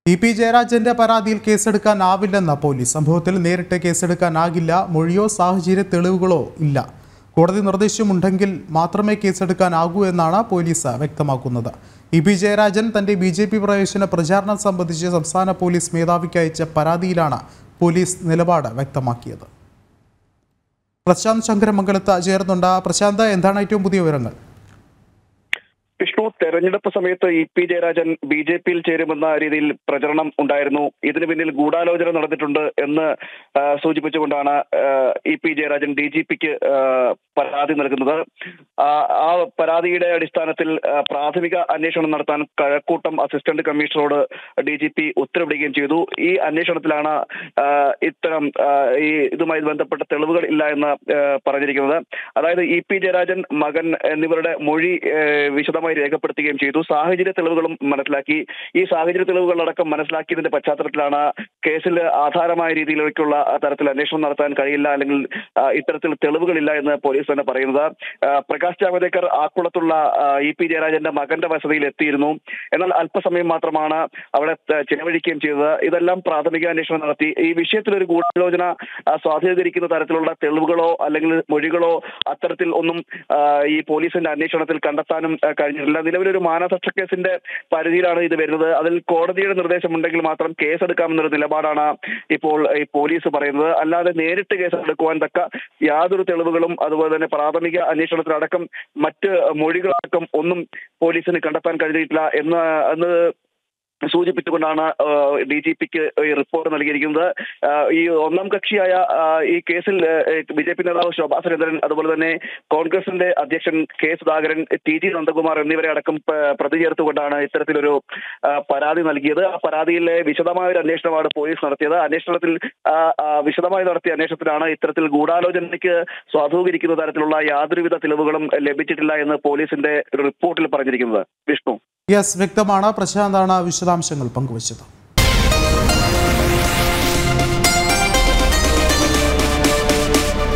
E P ജയരാജന്റെ പരാതിയിൽ കേസെടുക്കാനാവില്ലെന്ന police സംഭവത്തിൽ നേരിട്ട് കേസെടുക്കാനാകില്ല മൊഴിയോ സാഹചര്യ തെളിവുകളോ ഇല്ല കോടതി നിർദ്ദേശമുണ്ടെങ്കിൽ മാത്രമേ കേസെടുക്കാനാകൂ എന്നാണ് പോലീസ് വ്യക്തമാക്കുന്നത് ഇ പി ജയരാജൻ തന്റെ ബി ജെ പി പ്രവേശന പ്രചാരണം സംബന്ധിച്ച് സംസ്ഥാന പോലീസ് മേധാവിക്ക് അയച്ച പരാതിയിലാണ് പോലീസ് നിലപാട് വ്യക്തമാക്കിയത് പ്രശാന്ത് ശങ്കരമംഗലത്ത് ചേർന്നുണ്ട് പ്രശാന്ത് എന്താണ് ഏറ്റവും പുതിയ വിവരങ്ങൾ വിഷ്ണു തെരഞ്ഞെടുപ്പ് സമയത്ത് E P Jayarajan B J പിയിൽ ചേരുമെന്ന രീതിയിൽ പ്രചരണം ഉണ്ടായിരുന്നു ഇതിന് പിന്നിൽ ഗൂഢാലോചന നടന്നിട്ടുണ്ട് എന്ന് ആ, സൂചിപ്പിച്ചുകൊണ്ടാണ് ആ, E P Jayarajan D G പിക്ക് പരാതി നൽകുന്നത് ആ, ആ പരാതിയുടെ അടിസ്ഥാനത്തിൽ ആ, പ്രാഥമിക അന്വേഷണം നടത്താൻ കഴക്കൂട്ടം അസിസ്റ്റന്റ് കമ്മീഷണറോട് ഡി ജി പി ഉത്തരവിടുകയും ചെയ്തു ഈ അന്വേഷണത്തിലാണ് ആ, ഇത്തരം ആ, ഈ ഇതുമായി ബന്ധപ്പെട്ട തെളിവുകൾ ഇല്ല എന്ന് ആ, പറഞ്ഞിരിക്കുന്നത് അതായത് ഇ പി ജയരാജൻ മകൻ എന്നിവരുടെ മൊഴി ആ, വിശദമായി രേഖപ്പെടുത്തുകയും ചെയ്തു സാഹചര്യ തെളിവുകളും മനസ്സിലാക്കി ഈ സാഹചര്യ തെളിവുകളടക്കം മനസ്സിലാക്കിയതിന്റെ പശ്ചാത്തലത്തിലാണ് കേസിൽ ആധാരമായ രീതിയിലേക്കുള്ള തരത്തിൽ അന്വേഷണം നടത്താൻ കഴിയില്ല അല്ലെങ്കിൽ ആ, ഇത്തരത്തിൽ തെളിവുകളില്ല എന്ന് പോലീസ് തന്നെ പറയുന്നത് ആ, പ്രകാശ് ജാവദേക്കർ ആക്കുളത്തുള്ള ആ, ഇ പി ജയരാജന്റെ മകന്റെ വസതിയിൽ എത്തിയിരുന്നു എന്നാൽ അല്പസമയം മാത്രമാണ് അവിടെ ത- ചിലവഴിക്കുകയും ചെയ്തത് ഇതെല്ലാം പ്രാഥമിക അന്വേഷണം നടത്തി ഈ വിഷയത്തിൽ ഒരു ഗൂഢാലോചന ആ, സ്വാധീനിക്കുന്ന തരത്തിലുള്ള തെളിവുകളോ അല്ലെങ്കിൽ മൊഴികളോ അത്തരത്തിൽ ഒന്നും ആ, ഈ പോലീസിന്റെ അന്വേഷണത്തിൽ കണ്ടെത്താനും ആ, കഴിഞ്ഞിട്ടില്ല നിലവിലൊരു മാനനഷ്ട കേസിന്റെ പരിധിയിലാണ് ഇത് വരുന്നത് അതിൽ കോടതിയുടെ നിർദ്ദേശമുണ്ടെങ്കിൽ മാത്രം കേസെടുക്കാമെന്നൊരു നിലപാടാണ് ഇപ്പോൾ ഈ പോലീസ് പറയുന്നത് അല്ലാതെ നേരിട്ട് കേസെടുക്കുവാൻ തക്ക യാതൊരു തെളിവുകളും അതുപോലെ തന്നെ പ്രാഥമിക അന്വേഷണത്തിലടക്കം മറ്റ് മൊഴികളടക്കം ഒന്നും പോലീസിന് കണ്ടെത്താൻ കഴിഞ്ഞിട്ടില്ല എന്ന് എന്ന് സൂചിപ്പിച്ചുകൊണ്ടാണ് ഡി ജി പിക്ക് ഈ റിപ്പോർട്ട് നൽകിയിരിക്കുന്നത് ആ, ഈ ഒന്നാം കക്ഷിയായ ആ, ഈ കേസിൽ ബി ജെ പി നേതാവ് ശോഭാ സുരേന്ദ്രൻ അതുപോലെ തന്നെ കോൺഗ്രസിന്റെ അധ്യക്ഷൻ K Sudhakaran T G Nandakumar എന്നിവരെ അടക്കം പ- പ്രതി ചേർത്തുകൊണ്ടാണ് ഇത്തരത്തിലൊരു ആ, പരാതി നൽകിയത് ആ പരാതിയിലെ വിശദമായ ഒരു അന്വേഷണമാണ് പോലീസ് നടത്തിയത് അന്വേഷണത്തിൽ ആ, ആ, വിശദമായി നടത്തിയ അന്വേഷണത്തിലാണ് ഇത്തരത്തിൽ ഗൂഢാലോചനയ്ക്ക് സ്വാധീനിക്കുന്ന തരത്തിലുള്ള യാതൊരുവിധ തെളിവുകളും ലഭിച്ചിട്ടില്ല എന്ന് പോലീസിന്റെ ഒരു റിപ്പോർട്ടിൽ പറഞ്ഞിരിക്കുന്നത് വിഷ്ണു യെസ് വ്യക്തമാണ് പ്രശാന്താണ് വിശദാംശങ്ങൾ പങ്കുവച്ചത്